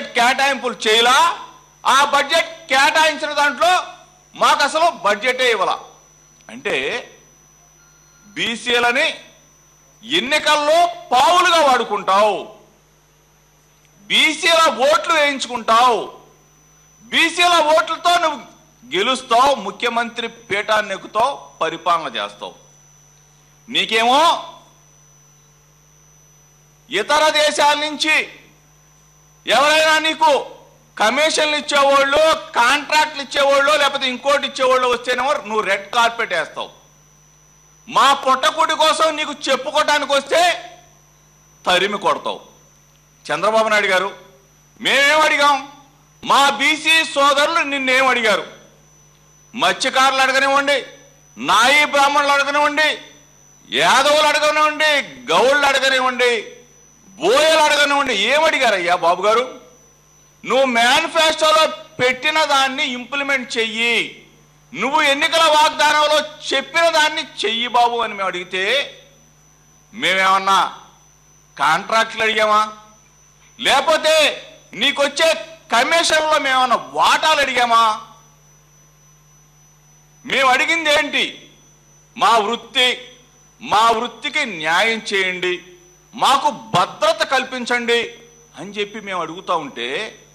budget కేటాయింపులు చేయలా ఆ బడ్జెట్ కేటాయించిన దాంట్లో మాకు అసలు బడ్జెటే ఇవ్వాల అంటే బీసీలని ఎన్నికల్లో పావులుగా వాడుకుంటావు బీసీల ఓట్లు వేయించుకుంటావు బీసీల ఓట్లతో నువ్వు గెలుస్తావు ముఖ్యమంత్రి పీఠాన్ని ఎక్కుతావు పరిపాలన చేస్తావు నీకేమో ఇతర దేశాల నుంచి ఎవరైనా నీకు కమిషన్లు ఇచ్చేవాళ్ళు కాంట్రాక్ట్లు ఇచ్చేవాళ్ళు లేకపోతే ఇంకోటి ఇచ్చేవాళ్ళు వస్తేనేమో నువ్వు రెడ్ కార్పెట్ వేస్తావు మా పొట్టకుడి కోసం నీకు చెప్పుకోవటానికి వస్తే తరిమి కొడతావు చంద్రబాబు నాయుడు గారు మేమేం అడిగాం మా బీసీ సోదరులు నిన్నేం అడిగారు మత్స్యకారులు అడగనివ్వండి నాయి బ్రాహ్మణులు అడగనివ్వండి యాదవులు అడగనివ్వండి గౌళ్ళు అడగనివ్వండి బోయలు అడగనివ్వండి ఏమడిగారయ్యా బాబు గారు నువ్వు మేనిఫెస్టోలో పెట్టిన దాన్ని ఇంప్లిమెంట్ చెయ్యి నువ్వు ఎన్నికల వాగ్దానంలో చెప్పిన దాన్ని చెయ్యి బాబు అని మేము అడిగితే మేమేమన్నా కాంట్రాక్ట్లు అడిగామా లేకపోతే నీకొచ్చే కమిషన్లో మేమన్నా వాటాలు అడిగామా మేము అడిగింది ఏంటి మా వృత్తి మా వృత్తికి న్యాయం చేయండి మాకు భద్రత కల్పించండి అని చెప్పి మేము అడుగుతా ఉంటే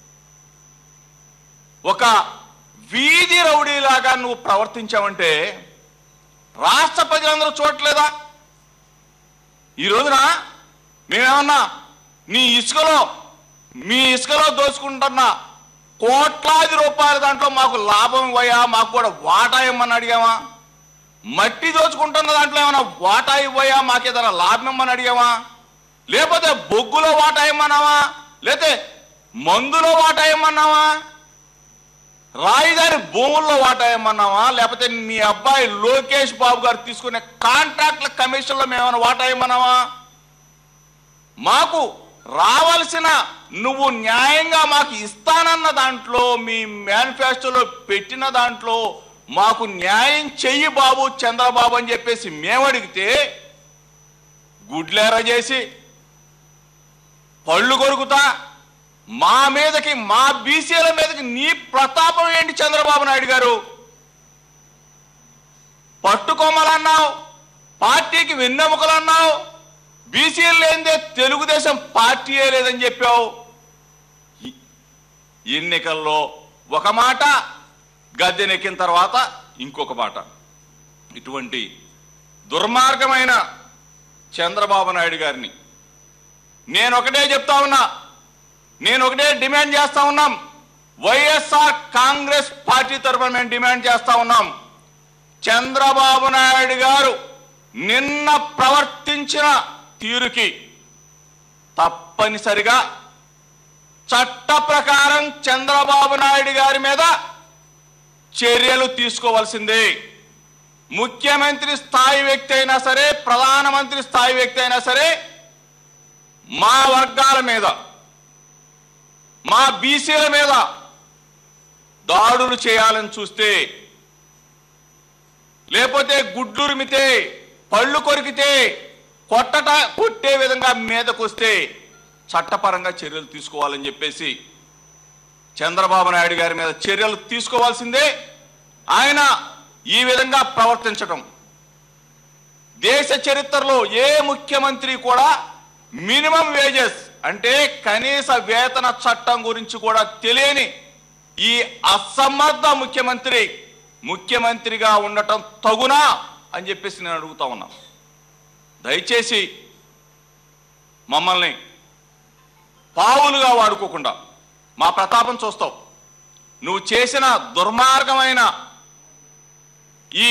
ఒక వీధి రౌడీలాగా నువ్వు ప్రవర్తించావంటే రాష్ట్ర ప్రజలందరూ చూడట్లేదా ఈ రోజున మేమేమన్నా నీ ఇసుకలో మీ ఇసుకలో దోచుకుంటున్న కోట్లాది రూపాయల దాంట్లో మాకు లాభం ఇవ్వయా మాకు కూడా వాటా ఇమ్మని అడిగామా మట్టి దోచుకుంటున్న దాంట్లో ఏమైనా వాటా ఇవ్వయా మాకు ఏదైనా లాభం ఇమ్మని అడిగామా లేకపోతే బొగ్గులో వాటా ఇమ్మన్నావా లేకపోతే మందులో వాటా ఇమ్మన్నావా రాయిదారి భూముల్లో వాటా ఇమ్మన్నావా లేకపోతే మీ అబ్బాయి లోకేష్ బాబు గారు తీసుకునే కాంట్రాక్ట్ల కమిషన్లో మేమైనా వాటా ఇమ్మన్నావా మాకు రావాల్సిన నువ్వు న్యాయంగా మాకు ఇస్తానన్న దాంట్లో మీ మేనిఫెస్టోలో పెట్టిన దాంట్లో మాకు న్యాయం చెయ్యి బాబు చంద్రబాబు అని చెప్పేసి మేము అడిగితే గుడ్లేర చేసి పళ్ళు కొరుకుతా మా మీదకి మా బీసీల మీదకి నీ ప్రతాపం ఏంటి చంద్రబాబు నాయుడు గారు పట్టుకోమలన్నావు పార్టీకి వెన్నెముకలు అన్నావు బీసీలు లేనిదే తెలుగుదేశం పార్టీయే లేదని చెప్పావు ఈ- ఎన్నికల్లో ఒక మాట గద్దెనెక్కిన తర్వాత ఇంకొక మాట ఇటువంటి దుర్మార్గమైన చంద్రబాబు నాయుడు గారిని నేను ఒకటే చెప్తా ఉన్నా నేను ఒకటే డిమాండ్ చేస్తా ఉన్నాం వైఎస్ఆర్ కాంగ్రెస్ పార్టీ తరఫున మేము డిమాండ్ చేస్తా ఉన్నాం చంద్రబాబు నాయుడు గారు నిన్న ప్రవర్తించిన తీరుకి తప్పనిసరిగా చట్ట ప్రకారం చంద్రబాబు నాయుడు గారి మీద చర్యలు తీసుకోవాల్సిందే ముఖ్యమంత్రి స్థాయి వ్యక్తి అయినా సరే ప్రధానమంత్రి స్థాయి వ్యక్తి అయినా సరే మా వర్గాల మీద మా బీసీల మీద దాడులు చేయాలని చూస్తే లేకపోతే గుడ్లురిమితే పళ్ళు కొరికితే కొట్టట కొట్టే విధంగా మీదకొస్తే చట్టపరంగా చర్యలు తీసుకోవాలని చెప్పేసి చంద్రబాబు నాయుడు గారి మీద చర్యలు తీసుకోవాల్సిందే ఆయన ఈ విధంగా ప్రవర్తించటం దేశ చరిత్రలో ఏ ముఖ్యమంత్రి కూడా మినిమం వేజెస్ అంటే కనీస వేతన చట్టం గురించి కూడా తెలియని ఈ అసమర్థ ముఖ్యమంత్రి ముఖ్యమంత్రిగా ఉండటం తగునా అని చెప్పేసి నేను అడుగుతా ఉన్నా దయచేసి మమ్మల్ని పావులుగా వాడుకోకుండా మా ప్రతాపం చూస్తావు నువ్వు చేసిన దుర్మార్గమైన ఈ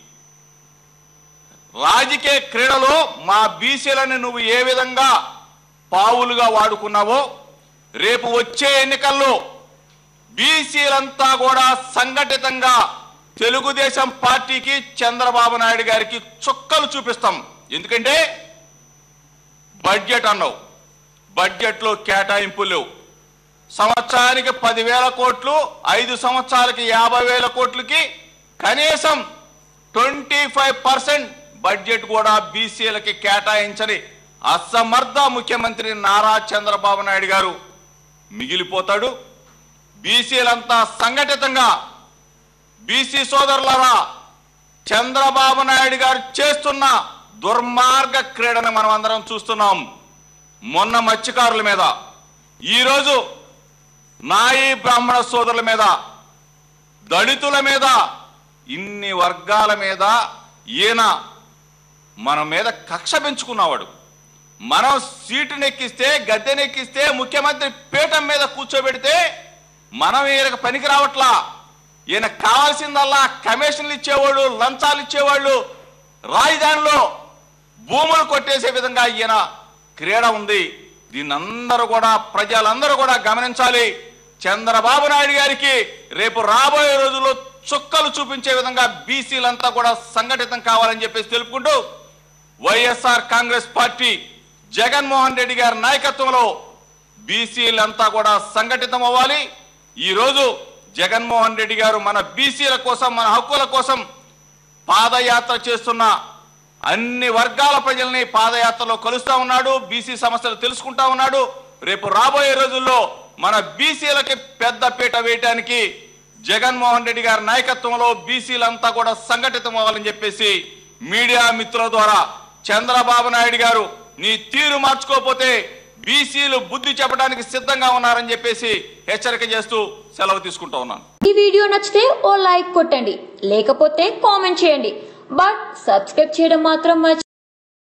రాజకీయ క్రీడలో మా బీసీలని నువ్వు ఏ విధంగా పావులుగా వాడుకున్నావో రేపు వచ్చే ఎన్నికల్లో బీసీలంతా కూడా సంఘటితంగా తెలుగుదేశం పార్టీకి చంద్రబాబు నాయుడు గారికి చుక్కలు చూపిస్తాం ఎందుకంటే బడ్జెట్ అన్నావు బడ్జెట్లో కేటాయింపులు లేవు సంవత్సరానికి పదివేల కోట్లు ఐదు సంవత్సరాలకి యాభై వేల కోట్లకి కనీసం ట్వంటీ ఫైవ్ పర్సెంట్ బడ్జెట్ కూడా బీసీలకి కేటాయించని అసమర్థ ముఖ్యమంత్రి నారా చంద్రబాబు నాయుడు గారు మిగిలిపోతాడు బీసీలంతా సంఘటితంగా బీసీ సోదరులారా చంద్రబాబు నాయుడు గారు చేస్తున్న దుర్మార్గ క్రీడను మనం అందరం చూస్తున్నాం మొన్న మత్స్యకారుల మీద ఈరోజు నాయి బ్రాహ్మణ సోదరుల మీద దళితుల మీద ఇన్ని వర్గాల మీద ఈయన మన మీద కక్ష పెంచుకున్నవాడు మనం సీటునెక్కిస్తే గద్దెనెక్కిస్తే ముఖ్యమంత్రి పీఠం మీద కూర్చోబెడితే మనం ఈయనకు పనికి రావట్లా ఈయన కావాల్సిందల్లా కమిషన్లు ఇచ్చేవాళ్ళు లంచాలు ఇచ్చేవాళ్ళు రాజధానిలో భూములు కొట్టేసే విధంగా ఈయన క్రీడ ఉంది దీన్ని అందరూ కూడా ప్రజలందరూ కూడా గమనించాలి చంద్రబాబు నాయుడు గారికి రేపు రాబోయే రోజుల్లో చుక్కలు చూపించే విధంగా బీసీలంతా కూడా సంఘటితం కావాలని చెప్పేసి తెలుపుకుంటూ YSR Congress party Jaganmohan Reddy గారి నాయకత్వంలో బీసీలంతా కూడా సంఘటితం అవ్వాలి ఈ రోజు జగన్మోహన్ రెడ్డి గారు మన బీసీల కోసం మన హక్కుల కోసం పాదయాత్ర చేస్తున్న అన్ని వర్గాల ప్రజల్ని పాదయాత్రలో కలుస్తా ఉన్నాడు బీసీ సమస్యలు తెలుసుకుంటా ఉన్నాడు రేపు రాబోయే రోజుల్లో మన బీసీలకి పెద్ద పీట వేయటానికి జగన్మోహన్ రెడ్డి గారి నాయకత్వంలో బీసీలంతా కూడా సంఘటితం అవ్వాలని చెప్పేసి మీడియా మిత్రుల ద్వారా చంద్రబాబు నాయుడు గారు నీ తీరు మార్చుకోకపోతే బీసీలు బుద్ధి చెప్పడానికి సిద్ధంగా ఉన్నారని చెప్పేసి హెచ్చరిక చేస్తూ సెలవు తీసుకుంటా ఉన్నాను ఈ వీడియో నచ్చితే ఓ లైక్ కొట్టండి లేకపోతే కామెంట్ చేయండి బట్ సబ్స్క్రైబ్ చేయడం మాత్రం మర్చి